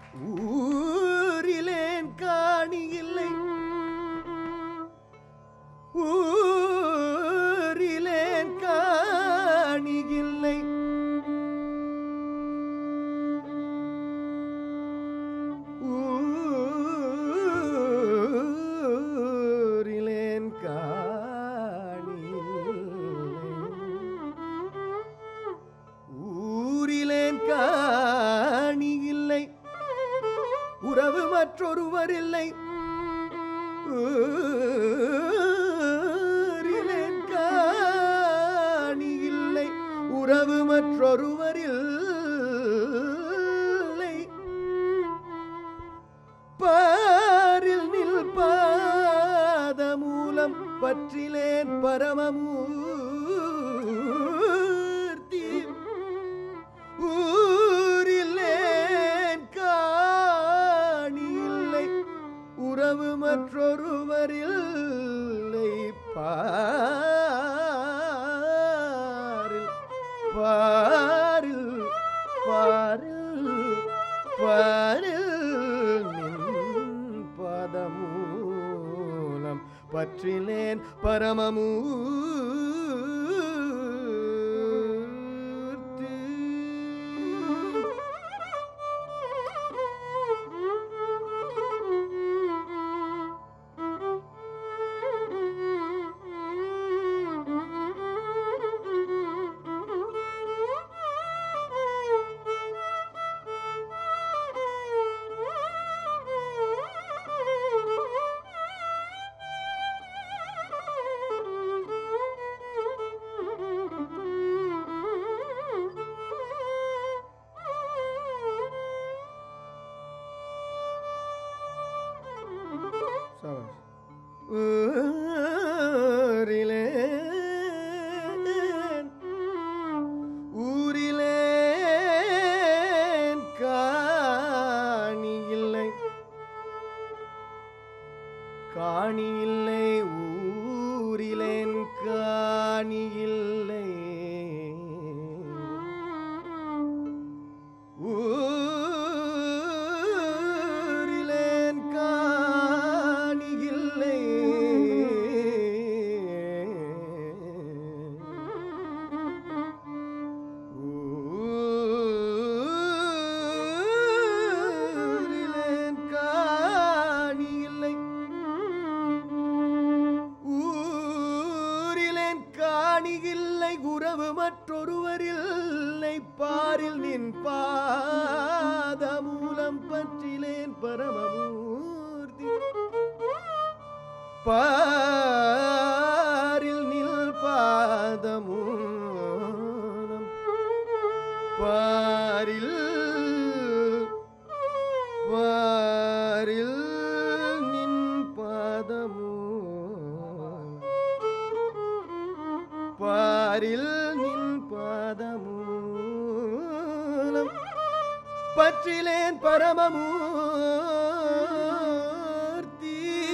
ஊரிலேன் காணி இல்லை ஊரிலேன் காணி இல்லை ஊரிலேன் காணி ஊரிலேன் காணி இல்லை உறவு மற்றொருவர் இல்லை ஊரிலேன் காணி இல்லை உறவு மற்றொருவர் இல்லை பாரில் நில் பாத மூலம் பற்றிலேன் பரமமூர்த்தி ஊரிலேன் காணி இல்லை உறவு மற்றொருவர் இல்லை பாரில் பாரில் பாரில் பாரில் நின் பதமூலம் பற்றினேன் பரமமூர்த்தி சபாஷ். ஊரிலேன் ஊரிலேன் காணி இல்லை காணி இல்லை ஊரிலேன் காணி இல்லை ஊரிலேன் காணி இல்லை ஊரிலேன் காணி இல்லை ஊரிலேன் காணி இல்லை உறவு மற்றொருவரில்லை பாரில் நின் பாத மூலம் பற்றிலேன் பரமமூர்த்தி பாரில் நில் பாத மூலம் பாரில் பாரில் நின் பாதமூலம் பாரில் நின் பாதமூலம் பற்றிலேன் பரமமூர்த்தி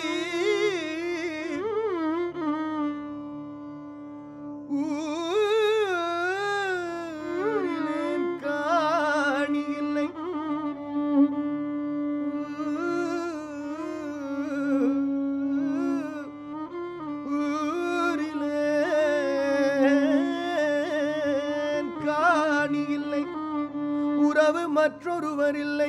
ஊரிலேன் காணி இல்லை ஊரிலேன் காணி இல்லை உறவு மற்றொருவர் இல்லை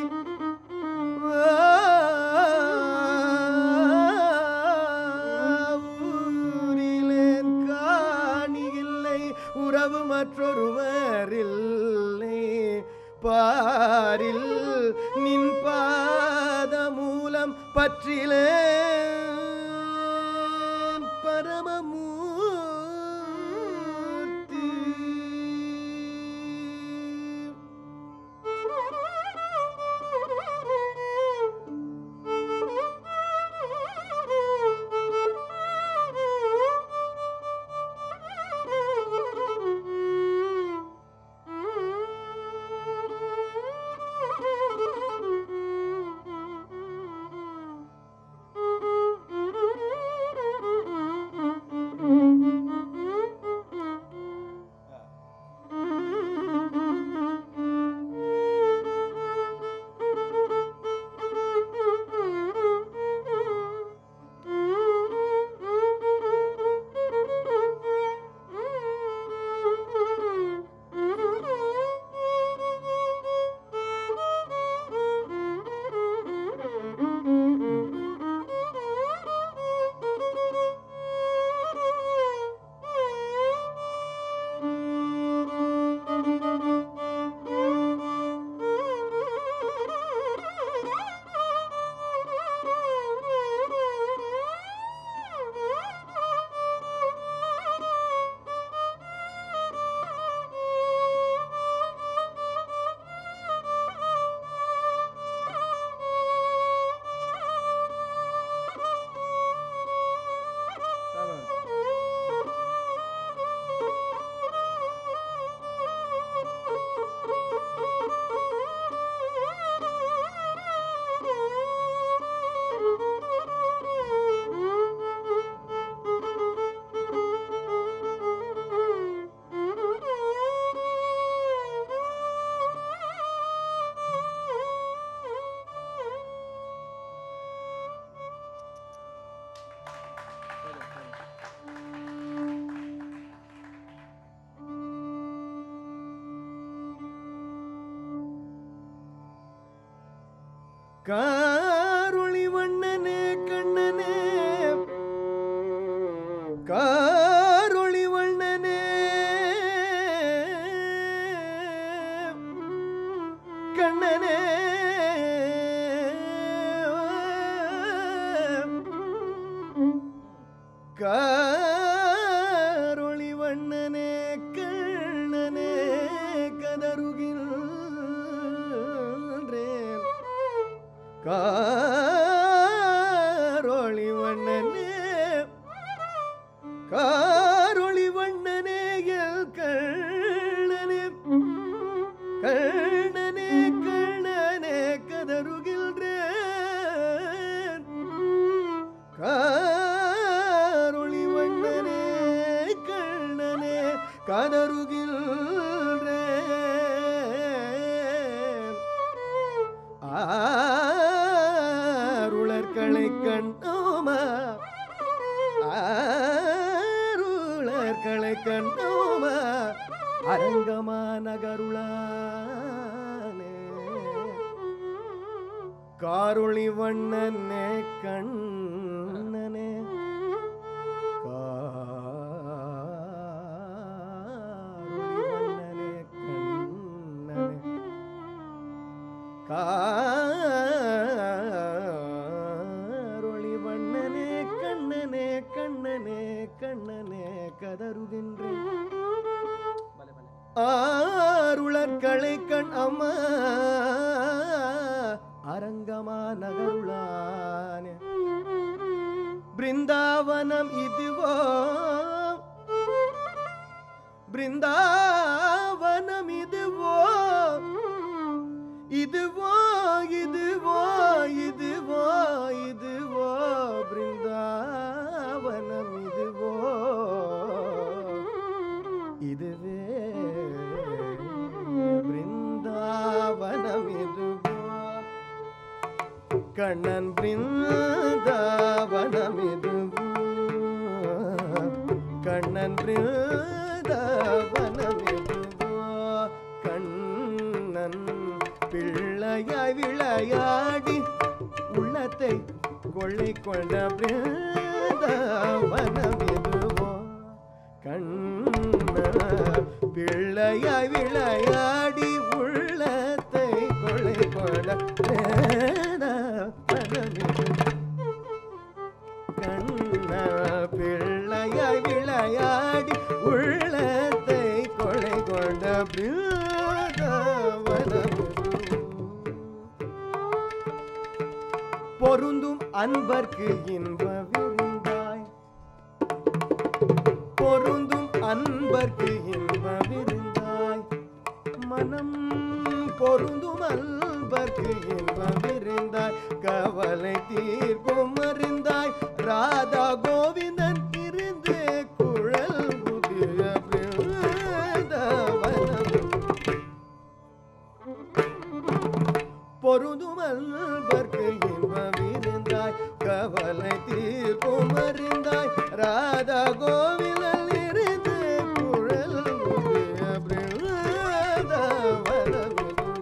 ஊரிலேன் காணி இல்லை உறவு மற்றொருவர் இல்லை பாரில் நின் பாத மூலம் பற்றிலே பரமமூர்த்தி Thank you. காரொளி வண்ணனே கண்ணனே காரொளி வண்ணனே கண்ணனே காரொளி வண்ணனே கண்ணனே கதறுகின்றேன் காரொளி வண்ணனே காரொளி வண்ணனே எல் கண்ணனே கண்ணனே கண்ணனே கதறுகின்றேன் காரொளி வண்ணனே கண்ணனே கதறுகின்றேன் ஆருளர்களை கண்டோமா ஆருளர்களை கண்டோமா அரங்கமா நகருளானே காருளி வண்ணனே கண்ணனே காருளி வண்ணனே கண்ணனே காரொளி வண்ணனே கண்ணனே கண்ணனே கண்ணனே கதறுகின்றேன் ஆருளர்களை கண் அம்மா அரங்கமா நகருளானே பிருந்தாவனம் இதுவோ பிருந்தாவனம் இதுவோ இதுவோ இதுவோ இதுவோ இதுவோ பிருந்தாவனம் இதுவோ இதுவே பிருந்தாவனம் இதுவோ கண்ணன் பிருந்தாவனம் இதுவோ கண்ணன் பிருந்தாவனம் இதுவோ கண்ணன் பிள்ளையாய் விளையாடி உள்ளத்தை கொள்ளை கொண்ட பிருந்தாவனம் இதுவோ கண்ண பிள்ளையாய் விளையாடி உள்ளத்தை கொள்ளை கொண்ட பிருந்தாவனம் இதுவோ கண்ண பிள்ளையாய் விளையாடி உள்ளத்தை கொலை கொண்ட பிருந்தாவனம் பொருந்தும் அன்பர்க்கு இன்ப விருந்தாய் பொருந்தும் அன்பர்க்கு இன்ப விருந்தாய் மனம் பொருந்தும் அன்பர்க்கு இன்ப விருந்தாய் கவலை தீர்க்கும் அறிந்தாய் ராதா கோவிந்தன் இருந்து குழல் புதிய பிருந்தாவனம் பொருதும் அன்பர்க்கு இன்பமிருந்தாய் கவலை தீர்க்கும் அறிந்தாய் ராதா கோவிலில் இருந்து குழல் முதிய பிருந்தாவனம்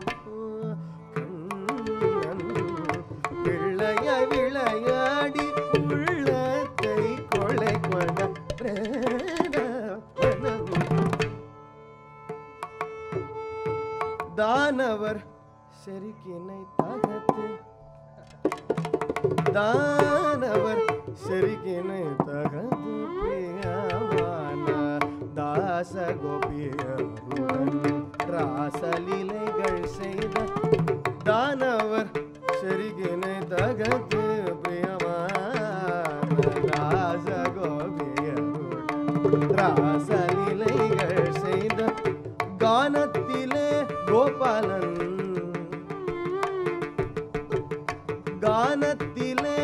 கண்ணன் பிள்ளைய விளையாடி உள்ளத்தை கொலை கொண்ட பிருந்தாவனம் தானவர் செருக்கினை தகத்து தானவர் செருக்கினை தகத்து பிரியமான தாச கோபியருடன் ராசலீலைகள் செய்த தானவர் செருக்கினை தகத்து பிரியமான தாச கோபியருடன் ராசலீலைகள் செய்த கானத்திலே கோபாலன் கானத்திலே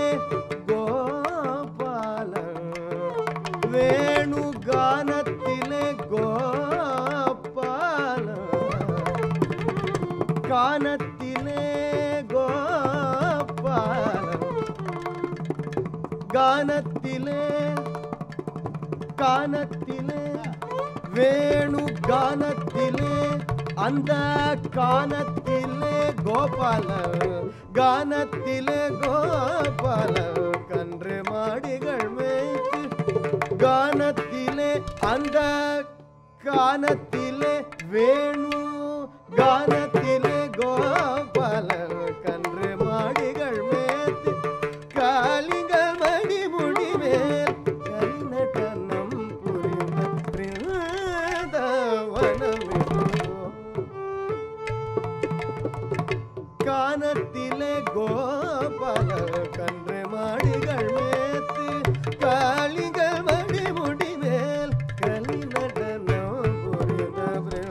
கோபாலன் வேணு கானத்திலே கோபாலன் கானத்திலே கோபாலன் கானத்திலே கானத்திலே வேணு கானத்திலே அந்த கானத்திலே கோபால கானத்திலே கோபால கன்று மாடிகள் மேய்த்து கானத்திலே அந்த கானத்திலே வேணு கானத்திலே கோபால கன்று மாடிகள் மேய்த்து காலிங்க மணி முடிமேல் கண்ணட்டனம் புரிந்த பிருந்தாவனமிதோ. கானத்திலே கோபால கன்று மாடிகள் மேத்து காளிகள் மணி முடிமேல் கலி நடனம் புரிந்த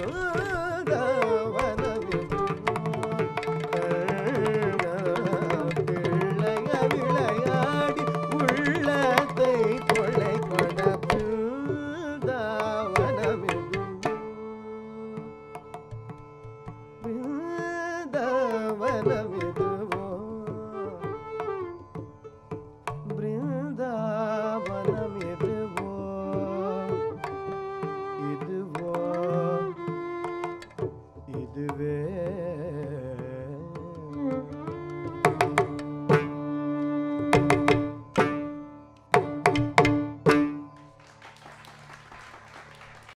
பிள்ளைய விளையாடி உள்ளத்தை கொள்ளை கொண்ட பிருந்தாவனமிது பிருந்தாவனமிது